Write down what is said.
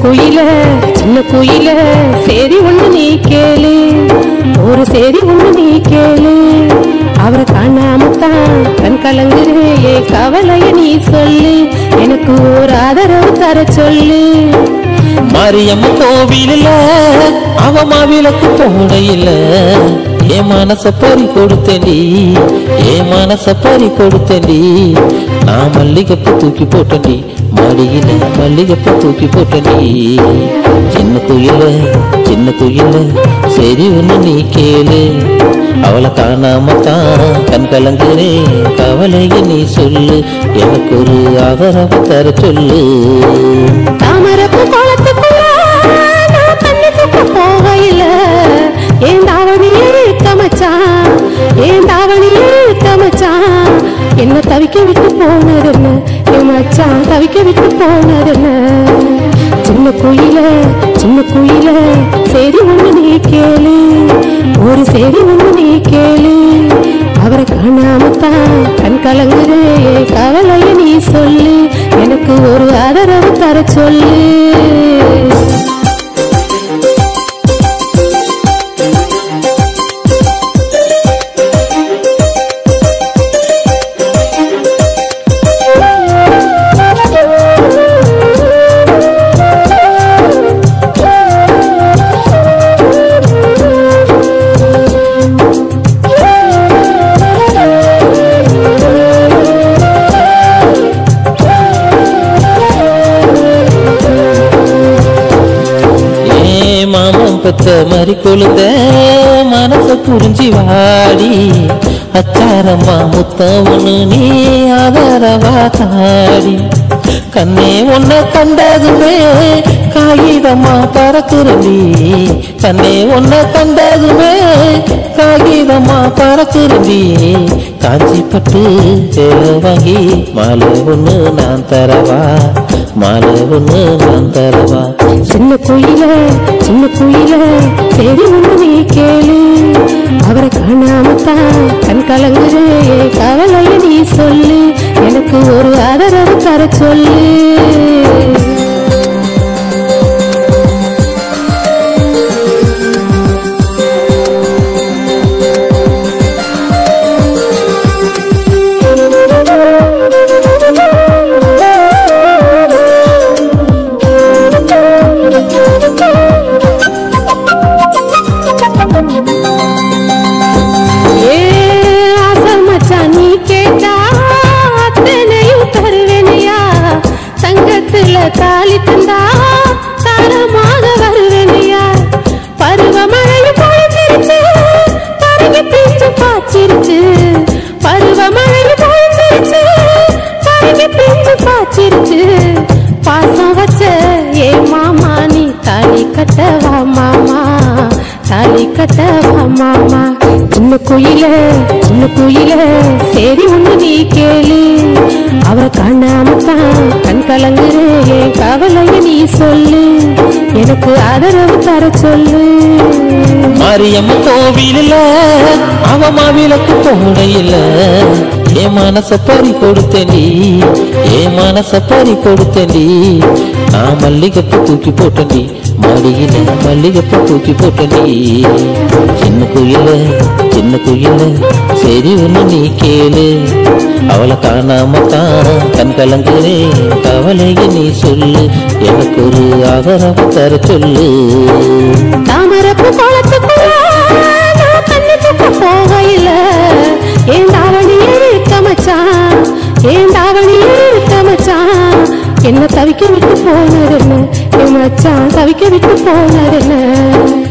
குயில சின்ன குயில சரி ஒண்ணு நீ கேளு ஒரு சரி ஒண்ணு நீ கேளு அவரை காணாமத்தான் கண் கலங்குறே என் கவலைய நீ சொல்லு எனக்கு ஒரு ஆதரவு தர சொல்லு மாரியம்ம கோவிலில் அவ மாவிளக்கு போடையில என் மனச பறி கொடுத்தேன்டி என் மனச பறி கொடுத்தேன்டி நான் மல்லிகைப்பூ தூக்கி போட்டேன்டி மாடியில மல்லிகைப்பூ தூக்கி போட்டேன்டி சின்ன குயில சின்ன குயில சரி ஒண்ணு நீ கேளு அவளை காணாம தான் கண் கலங்குறேன் கவலைய நீ சொல்லு எனக்கு ஒரு ஆதரவு தர சொல்லு தாமரப்பு குளத்துக்குள்ள நான் தண்ணி தூக்க போகையில ஏன் தாவணியே இருக்க மச்சான் ஏன் தாவணியே இருக்க மச்சான் என்ன தவிக்க விட்டு போனதுன்னு என் மச்சான் தவிக்க விட்டு போனதுன்னு சின்ன குயில சின்ன குயில சரி ஒண்ணு நீ கேளு ஒரு சரி ஒண்ணு நீ கேளு அவரை காணாமத்தான் கண் கலங்குறே கவலைய நீ சொல்லு எனக்கு ஒரு ஆதரவு தர சொல்லு ஏ மாமன் பெத்த மாதிரி கொழுந்த மனச புரிஞ்சி வாடி அச்சாரம்மா முத்தம் ஒண்ணு நீ ஆதரவா தாடி கண்ணே உன்னை கண்டதுமே காகிதமா பறக்குறடி கண்ணே உன்னை கண்டதுமே காகிதமா பறக்குறடி காஞ்சி பட்டு சேலை வாங்கி மாலை ஒண்ணு நான் தரவா மாலை ஒண்ணு நான் தரவா சின்ன குயில சின்ன குயில சரி ஒண்ணு நீ கேளு அவரை காணாமத்தான் கண் கலங்குறே கவலைய நீ சொல்லு எனக்கு ஒரு ஆதரவு தர சொல்லு ஏ ஆசை மச்சான் நீ கேட்டா அத்தனையும் தருவேனையா தங்கத்துல தாலி தந்தா தாரமாக வருவேனையா பருவமழையும் பொழிஞ்சிருச்சு பறவை பிஞ்சு பாய்ச்சிருச்சு பருவமழையும் பொழிஞ்சிருச்சு பறவை பிஞ்சு பாய்ச்சிருச்சு பாசம் வச்ச ஏ மாமா நீ தாலி கட்டவா மாமா தாலி கட்டவா மாமா சின்ன குயில சின்ன குயில சரி ஒண்ணு நீ கேளு அவரை காணாமத்தான் கண் கலங்குறே என் கவலைய நீ சொல்லு எனக்கு ஆதரவு தர சொல்லு மாரியம்ம கோவிலில் அவ மாவிளக்கு போடையில என் மனச பறி கொடுத்தேன்டி என் மனச பறி கொடுத்தேன்டி நான் மல்லிகைப்பூ தூக்கி போட்டேன்டி மாடியில மல்லிகைப்பூ தூக்கி போட்டேன்டி சின்ன குயில சின்ன குயில சரி ஒண்ணு நீ கேளு அவளை காணாம தான் கண் கலங்குறேன் கவலைய நீ சொல்லு எனக்கு ஒரு ஆதரவு தர சொல்லு தாமரப்பு குளத்துக்குள்ள நான் தண்ணி தூக்க போகையில ஏன் தாவணியே இருக்க மச்சான் ஏன் தாவணியே இருக்க மச்சான் என்ன தவிக்க விட்டு போனதுன்னு என் மச்சான் தவிக்க விட்டு போனதுன்னு